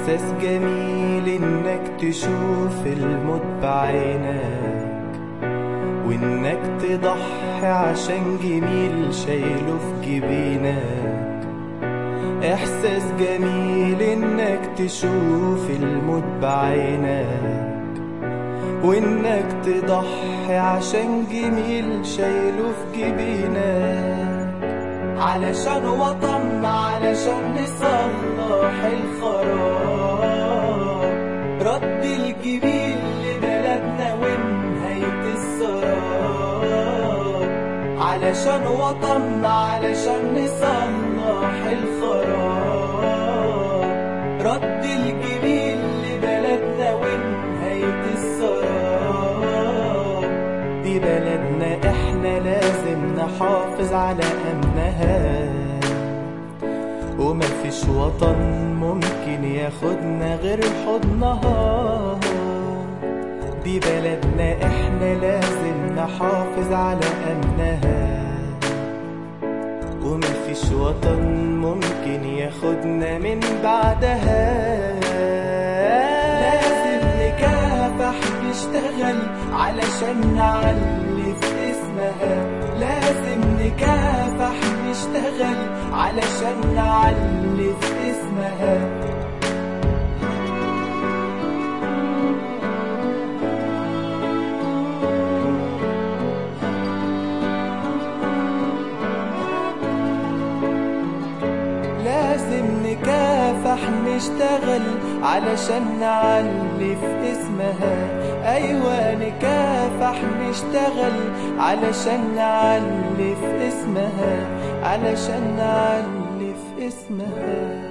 إحساس جميل إنك تشوف الموت بعينك وإنك تضحي عشان جميل شايله في جبينك إحساس جميل إنك تشوف الموت بعينك وإنك تضحي عشان جميل شايله في جبينك علشان وطننا علشان نصلح الخراب رد الجميل لبلدنا ونهاية السراب علشان وطننا علشان نصلح الخراب رد الجميل لبلدنا ونهاية السراب دي بلدنا احنا لازم نحافظ على امنها ومفيش وطن ممكن ياخدنا غير حضنها دي بلدنا احنا لازم نحافظ على امنها ومفيش وطن ممكن ياخدنا من بعدها لازم نكافح نشتغل علشان نعلي في اسمها لازم نكافح نشتغل علشان نعلي في اسمها لازم نكافح نشتغل علشان نعلي في اسمها ايوه نكافح نشتغل علشان نعلي في اسمها علشان نعلي في اسمها